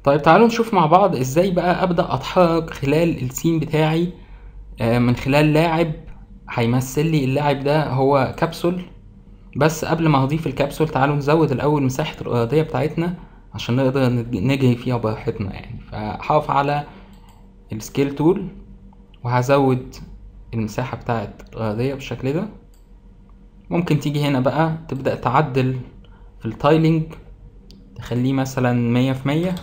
طيب تعالوا نشوف مع بعض ازاي بقى ابدا اتحرك خلال السين بتاعي آه، من خلال لاعب هيمثل لي اللاعب ده هو كبسول بس قبل ما اضيف الكبسول تعالوا نزود الاول مساحة الارضية بتاعتنا عشان نقدر نج- نجري فيها براحتنا يعني فهقف على السكيل تول وهزود المساحة بتاعت الارضية بالشكل ده ممكن تيجي هنا بقى تبدأ تعدل في التايلينج تخليه مثلا مية في مية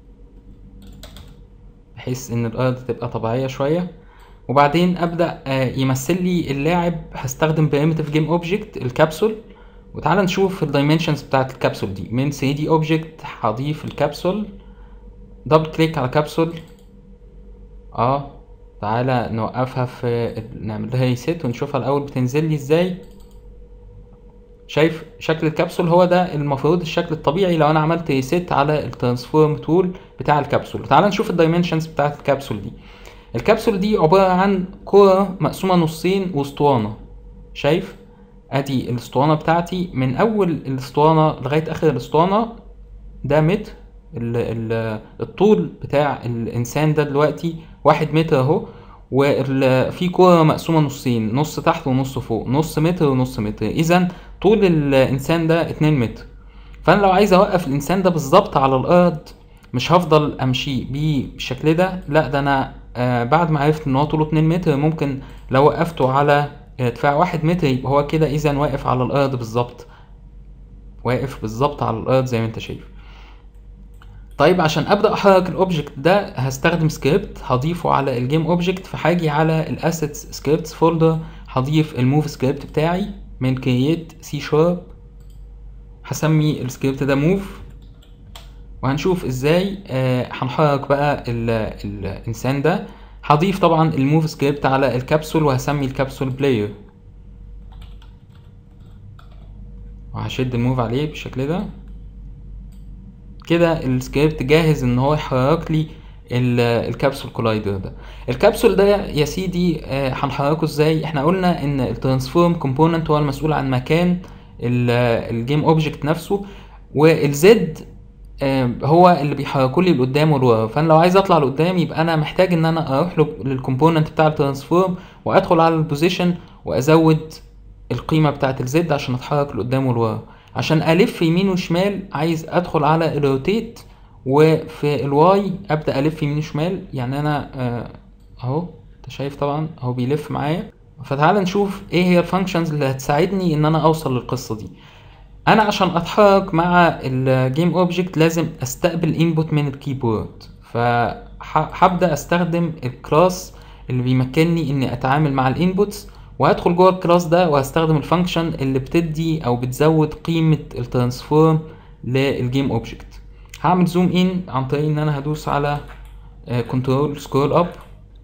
بحيث ان الارض تبقى طبيعيه شويه وبعدين ابدا آه، يمثل لي اللاعب هستخدم بريمتيف جيم اوبجكت الكبسول وتعالى نشوف الدايمنشنز بتاعت الكبسول دي من 3 دي اوبجكت هضيف الكبسول دبل كليك على كبسول اه تعالى نوقفها في نعمل لها ريسيت ونشوفها الاول بتنزل لي ازاي شايف شكل الكبسول هو ده المفروض الشكل الطبيعي لو انا عملت ريسيت على الترانسفورم تول بتاع الكبسول تعال نشوف الدايمنشنز بتاعت الكبسول دي الكبسول دي عبارة عن كرة مقسومة نصين واسطوانة شايف ادي الاسطوانة بتاعتي من اول الاسطوانة لغاية اخر الاسطوانة ده متر ال- ال- الطول بتاع الانسان ده دلوقتي واحد متر اهو وفي كرة مقسومة نصين نص تحت ونص فوق نص متر ونص متر اذا طول الانسان ده اتنين متر فانا لو عايز اوقف الانسان ده بالظبط على الارض مش هفضل امشي بيه بالشكل ده لا ده انا آه بعد ما عرفت ان هو طوله 2 متر ممكن لو وقفته على ارتفاع واحد متر يبقى هو كده اذا واقف على الارض بالظبط واقف بالظبط على الارض زي ما انت شايف طيب عشان ابدا احرك الاوبجكت ده هستخدم سكريبت هضيفه على الجيم اوبجكت فهاجي على الاسيتس سكريبتس فولدر هضيف الموف سكريبت بتاعي من كرييت سي شارب هسمي السكريبت ده موف وهنشوف ازاي آه، هنحرك بقى ال الانسان ده هضيف طبعا الموف سكريبت على الكبسول وهسمي الكبسول بلاير وهشد الموف عليه بالشكل ده كده السكريبت جاهز ان هو يحرك لي ال- الكبسول كولايدر ده الكبسول ده يا سيدي آه، هنحركه ازاي احنا قلنا ان الترانسفورم كومبوننت هو المسؤول عن مكان الجيم اوبجكت نفسه والزد هو اللي بيحركوا لي لقدام ولورا فانا لو عايز اطلع لقدام يبقى انا محتاج ان انا اروح له- للكومبوننت بتاع الترانسفورم وادخل على البوزيشن وازود القيمه بتاعه الزد عشان اتحرك لقدام ولورا عشان الف يمين وشمال عايز ادخل على الروتيت وفي الواي ابدا الف يمين وشمال يعني انا آه، اهو انت شايف طبعا اهو بيلف معايا فتعال نشوف ايه هي الفانكشنز اللي هتساعدني ان انا اوصل للقصه دي انا عشان اتحرك مع الجيم اوبجكت لازم استقبل انبوت من الكيبورد فهبدا استخدم الكلاس اللي بيمكنني اني اتعامل مع الانبوتس وهدخل جوه الكلاس ده وهستخدم الفانكشن اللي بتدي او بتزود قيمه الترانسفورم للجيم اوبجكت هعمل زوم ان عن طريق ان انا هدوس على كنترول سكرول اب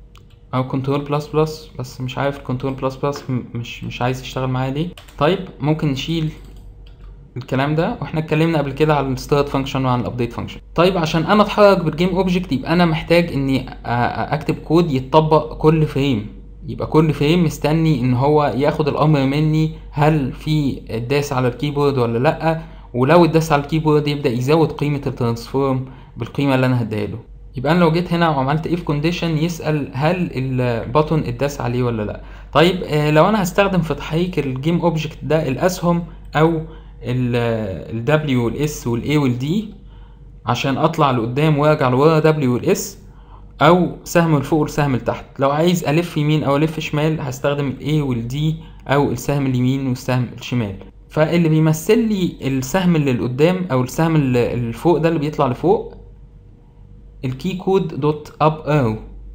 او كنترول بلس بلس بس مش عارف كنترول بلس بلس مش مش عايز يشتغل معايا ليه طيب ممكن نشيل الكلام ده واحنا اتكلمنا قبل كده على الستارت فانكشن وعن الابديت فانكشن طيب عشان انا اتحرك بالجيم اوبجكت يبقى انا محتاج اني أ- أ- اكتب كود يتطبق كل فريم يبقى كل فريم مستني ان هو ياخد الامر مني هل في اتداس على الكيبورد ولا لا ولو اتداس على الكيبورد يبدا يزود قيمه الترانسفورم بالقيمه اللي انا هديها له يبقى انا لو جيت هنا وعملت اف كونديشن يسال هل البutton اتداس عليه ولا لا طيب آه، لو انا هستخدم في تحريك الجيم اوبجكت ده الاسهم او ال W والاس والاي والدي عشان اطلع لقدام وارجع لورا W والاس او سهم لفوق والسهم لتحت لو عايز الف يمين او الف شمال هستخدم الاي والدي او السهم اليمين والسهم الشمال فاللي بيمثل لي السهم اللي لقدام او السهم اللي اللي فوق ده اللي بيطلع لفوق الكي كود دوت اب او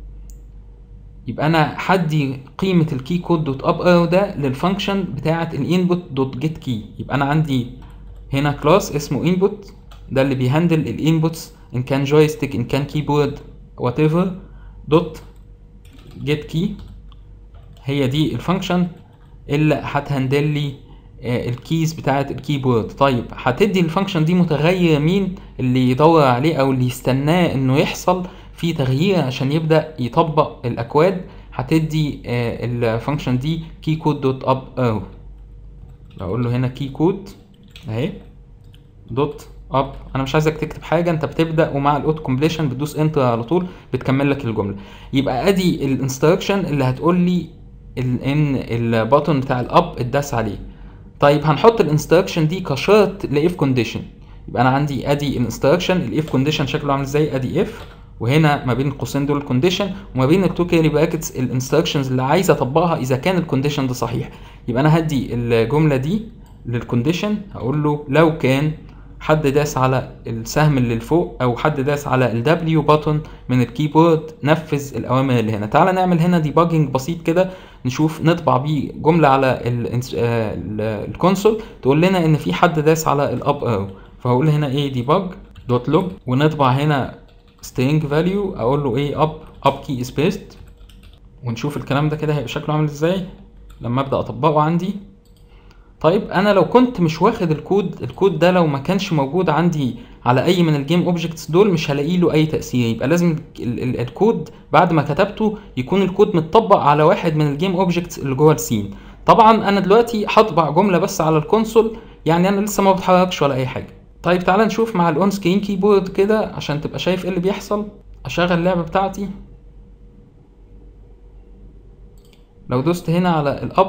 يبقى انا هدي قيمه الكي كود دوت اب او ده للفانكشن بتاعه الانبوت دوت جيت كي يبقى انا عندي هنا كلاس اسمه انبوت ده اللي بيهندل الانبوتس ان كان جويستيك ان كان كيبورد وات ايفر دوت جيت كي هي دي الفانكشن اللي هتهندل لي آه، الكيز بتاعه الكيبورد طيب هتدي الفانكشن دي متغير مين اللي يدور عليه او اللي يستناه انه يحصل في تغيير عشان يبدا يطبق الاكواد هتدي الفانكشن دي كي كود دوت اب او اقول له هنا كي كود اهي دوت اب انا مش عايزك تكتب حاجه انت بتبدا ومع الاوت كومبليشن بتدوس انتر على طول بتكمل لك الجمله يبقى ادي الانستراكشن اللي هتقول لي ال- ان البutton بتاع الاب اتداس عليه طيب هنحط الانستراكشن دي كشرط لاف كونديشن يبقى انا عندي ادي الانستراكشن الاف كونديشن شكله عامل ازاي ادي اف وهنا ما بين القوسين دول الكونديشن وما بين التو كيري براكتس الانستراكشنز اللي عايز اطبقها اذا كان الكونديشن ده صحيح يبقى انا هدي الجمله دي للكونديشن هقول له لو كان حد داس على السهم اللي فوق او حد داس على الدبليو بutton من الكيبورد نفذ الاوامر اللي هنا تعالى نعمل هنا ديباجنج بسيط كده نشوف نطبع بيه جمله على ال- آه، ال- الكونسول تقول لنا ان في حد داس على الاب ارو فهقول هنا ايه ديباج دوت لوج ونطبع هنا string value اقول له ايه اب اب كي از بيست ونشوف الكلام ده كده هيبقى شكله عامل ازاي لما ابدا اطبقه عندي طيب انا لو كنت مش واخد الكود الكود ده لو ما كانش موجود عندي على اي من الجيم اوبجكتس دول مش هلاقي له اي تاثير يبقى لازم ال- ال- الكود بعد ما كتبته يكون الكود متطبق على واحد من الجيم اوبجكتس اللي جوه السين طبعا انا دلوقتي هطبع جمله بس على الكونسول يعني انا لسه ما بتحركش ولا اي حاجه طيب تعالى نشوف مع الاون سكرين كيبورد كده عشان تبقى شايف ايه اللي بيحصل اشغل اللعبه بتاعتي لو دوست هنا على الاب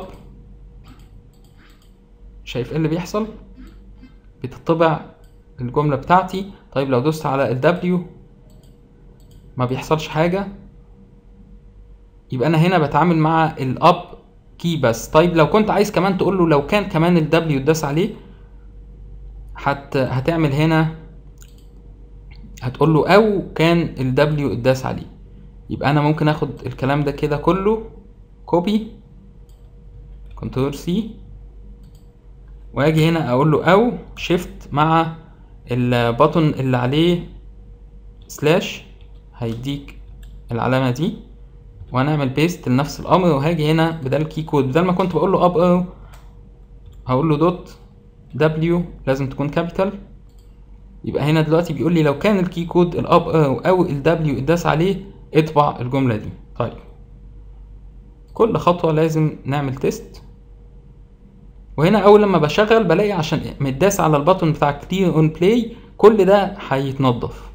شايف ايه اللي بيحصل بتطبع الجملة بتاعتي طيب لو دوست على ال W ما بيحصلش حاجة يبقى انا هنا بتعامل مع الاب كي بس طيب لو كنت عايز كمان تقول له لو كان كمان ال W اتداس عليه هت هتعمل هنا هتقول له او كان ال W اتداس عليه يبقى انا ممكن اخد الكلام ده كده كله كوبي كنترول سي واجي هنا اقول له او شيفت مع البطن اللي عليه سلاش هيديك العلامه دي وهنعمل بيست لنفس الامر وهاجي هنا بدل الكي كود بدل ما كنت بقول له اب او هقول له دوت دبليو لازم تكون كابيتال يبقى هنا دلوقتي بيقول لي لو كان الكي كود الاب او او الدبليو اتداس عليه اطبع الجمله دي طيب كل خطوه لازم نعمل تيست وهنا اول لما بشغل بلاقي عشان متداس على البطن بتاع كلير اون بلاي كل ده هيتنضف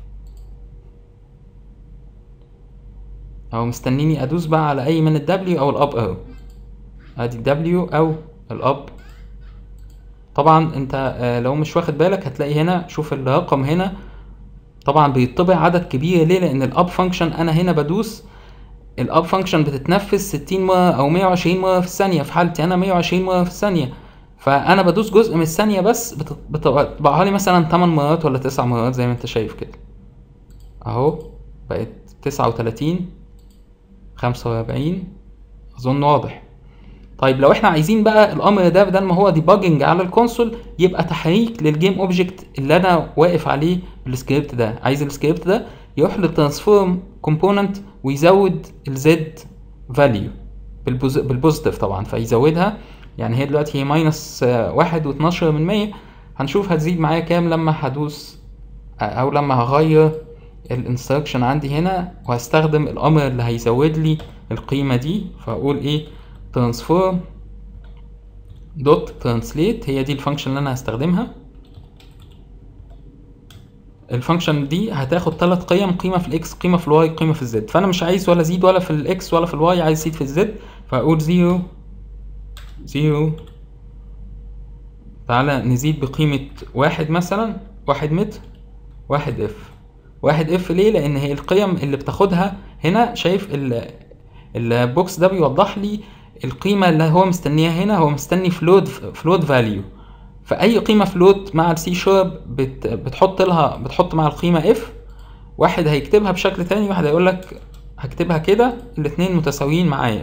او مستنيني ادوس بقى على اي من الدبليو او الاب او ادي الدبليو او الاب طبعا انت آه، لو مش واخد بالك هتلاقي هنا شوف الرقم هنا طبعا بيطبع عدد كبير ليه لان الاب فانكشن انا هنا بدوس الاب فانكشن بتتنفذ 60 مره او 120 مره في الثانيه في حالتي انا 120 مره في الثانيه فانا بدوس جزء من الثانيه بس بت- بتطبعها لي مثلا 8 مرات ولا 9 مرات زي ما انت شايف كده اهو بقت 39 45 اظن واضح طيب لو احنا عايزين بقى الامر ده بدل ما هو ديباجنج على الكونسول يبقى تحريك للجيم اوبجكت اللي انا واقف عليه بالسكريبت ده عايز السكريبت ده يروح للترانسفورم كومبوننت ويزود الزد فاليو بالبوزيتيف طبعا فيزودها يعني هي دلوقتي هي ماينس واحد واتناشر من مية هنشوف هتزيد معايا كام لما هدوس او لما هغير الانستركشن عندي هنا وهستخدم الامر اللي هيزود لي القيمه دي فاقول ايه transform دوت ترانسليت هي دي الفانكشن اللي انا هستخدمها الفانكشن دي هتاخد ثلاث قيم قيمه في الاكس قيمه في الواي قيمه في الزد فانا مش عايز ولا زيد ولا في الاكس ولا في الواي عايز زيد في الزد فاقول زيرو زيرو تعالى نزيد بقيمة واحد مثلا واحد متر واحد اف واحد اف ليه لان هي القيم اللي بتاخدها هنا شايف ال البوكس ده بيوضح لي القيمة اللي هو مستنيها هنا هو مستني فلوت فلوت فاليو فأي قيمة فلوت مع السي شارب بت بتحط لها بتحط مع القيمة اف واحد هيكتبها بشكل تاني واحد هيقول لك هكتبها كده الاتنين متساويين معايا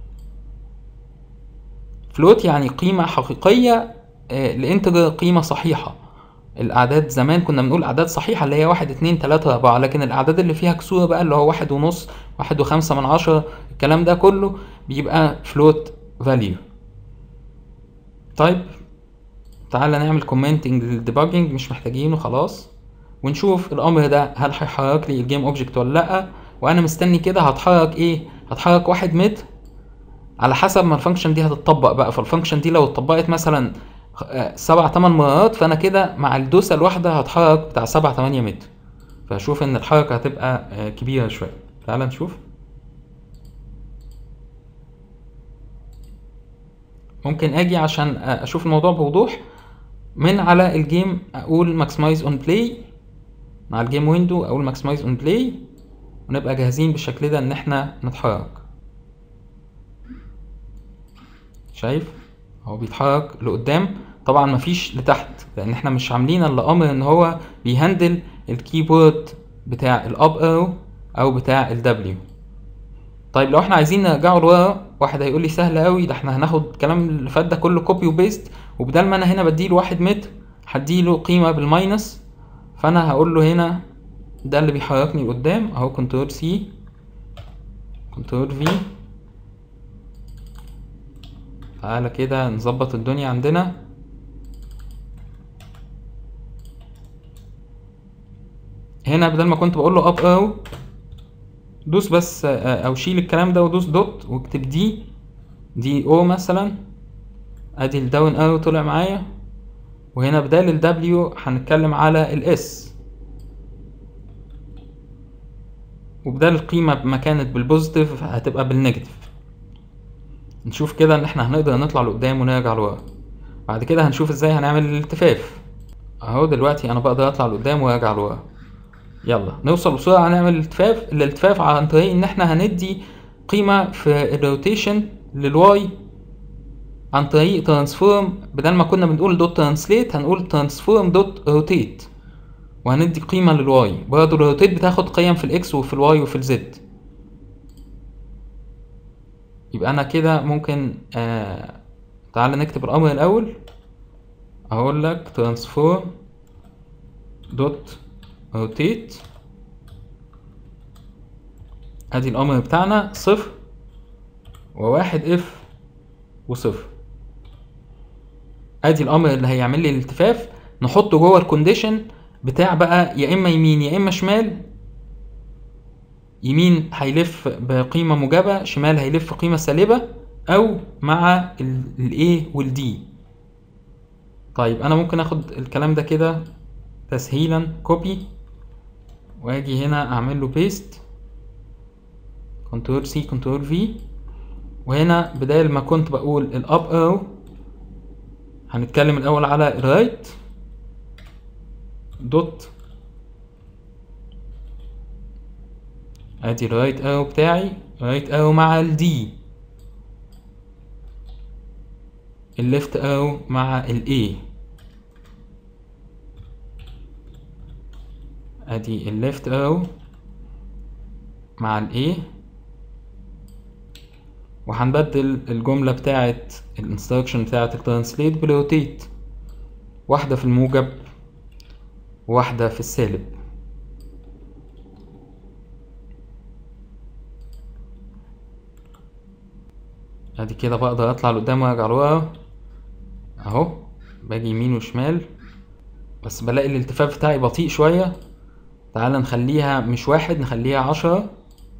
فلوت يعني قيمة حقيقية آه، لانتجر قيمة صحيحة الأعداد زمان كنا بنقول أعداد صحيحة اللي هي واحد اتنين تلاتة أربعة لكن الأعداد اللي فيها كسور بقى اللي هو واحد ونص واحد وخمسة من عشرة الكلام ده كله بيبقى فلوت فاليو طيب تعالى نعمل كومنتنج للديباجنج مش محتاجينه خلاص ونشوف الأمر ده هل هيحرك لي الجيم اوبجكت ولا لأ وأنا مستني كده هتحرك إيه هتحرك واحد متر على حسب ما الفانكشن دي هتطبق بقى فالفانكشن دي لو اتطبقت مثلا آه، سبع تمن مرات فانا كده مع الدوسة الواحدة هتحرك بتاع سبعة تمانية متر فاشوف ان الحركة هتبقى آه، كبيرة شوية تعال نشوف ممكن اجي عشان آه، اشوف الموضوع بوضوح من على الجيم اقول ماكسمايز اون بلاي مع الجيم ويندو اقول ماكسمايز اون بلاي ونبقى جاهزين بالشكل ده ان احنا نتحرك شايف هو بيتحرك لقدام طبعا مفيش لتحت لان احنا مش عاملين الا امر ان هو بيهندل الكيبورد بتاع الاب او او بتاع الدبليو طيب لو احنا عايزين نرجعه لورا واحد هيقول لي سهل قوي ده احنا هناخد الكلام اللي فات ده كله كوبي وبيست وبدل ما انا هنا بديله واحد متر هديله قيمة بالماينس فانا هقول له هنا ده اللي بيحركني لقدام اهو كنترول سي كنترول في تعالى كده نظبط الدنيا عندنا هنا بدل ما كنت بقول له اب او دوس بس آه، او شيل الكلام ده ودوس دوت واكتب دي دي او مثلا ادي الداون او طلع معايا وهنا بدال الدبليو هنتكلم على الاس وبدال القيمة ما كانت بالبوزيتيف هتبقى بالنيجاتيف نشوف كده ان احنا هنقدر نطلع لقدام ونرجع لورا بعد كده هنشوف ازاي هنعمل الالتفاف اهو دلوقتي انا بقدر اطلع لقدام وارجع لورا يلا نوصل بسرعة هنعمل الالتفاف الالتفاف عن طريق ان احنا هندي قيمة في الروتيشن للواي عن طريق ترانسفورم بدل ما كنا بنقول دوت ترانسليت هنقول ترانسفورم دوت روتيت وهندي قيمة للواي برضه الروتيت بتاخد قيم في الاكس وفي الواي وفي الزد يبقى انا كده ممكن آه تعالى نكتب الامر الاول اقول لك ترانسفورم دوت روتيت ادي الامر بتاعنا صفر وواحد اف وصفر ادي الامر اللي هيعمل لي الالتفاف نحطه جوه الكونديشن بتاع بقى يا اما يمين يا اما شمال يمين هيلف بقيمة موجبة شمال هيلف قيمة سالبة او مع ال A وال D طيب انا ممكن اخد الكلام ده كده تسهيلا كوبي واجي هنا اعمل له بيست كنترول سي كنترول في وهنا بدال ما كنت بقول الاب او هنتكلم الاول على الرايت دوت ادي الرايت ارو بتاعي رايت ارو مع الدي الليفت ارو مع الاي ادي الليفت ارو مع الاي وهنبدل الجملة بتاعت الانستراكشن بتاعت الترانسليت بالروتيت واحدة في الموجب وواحدة في السالب ادي كده بقدر اطلع لقدام وارجع لورا اهو باجي يمين وشمال بس بلاقي الالتفاف بتاعي بطيء شوية تعال نخليها مش واحد نخليها عشرة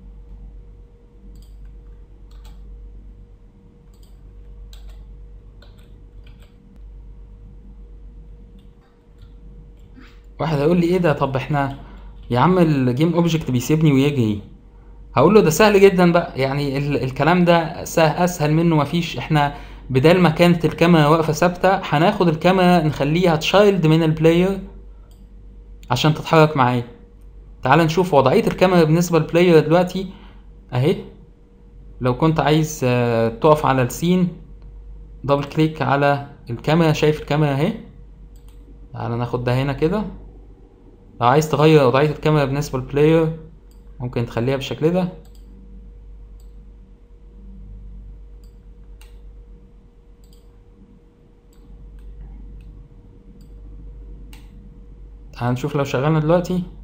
واحد هيقول لي ايه ده طب احنا يا عم الجيم اوبجكت بيسيبني ويجري هقول له ده سهل جدا بقى يعني ال الكلام ده سهل اسهل منه مفيش احنا بدل ما كانت الكاميرا واقفه ثابته هناخد الكاميرا نخليها تشايلد من البلاير عشان تتحرك معايا تعال نشوف وضعيه الكاميرا بالنسبه للبلاير دلوقتي اهي لو كنت عايز آه، تقف على السين دبل كليك على الكاميرا شايف الكاميرا اهي تعال ناخد ده هنا كده لو عايز تغير وضعية الكاميرا بالنسبة للبلاير ممكن تخليها بالشكل ده تعال نشوف لو شغلنا دلوقتي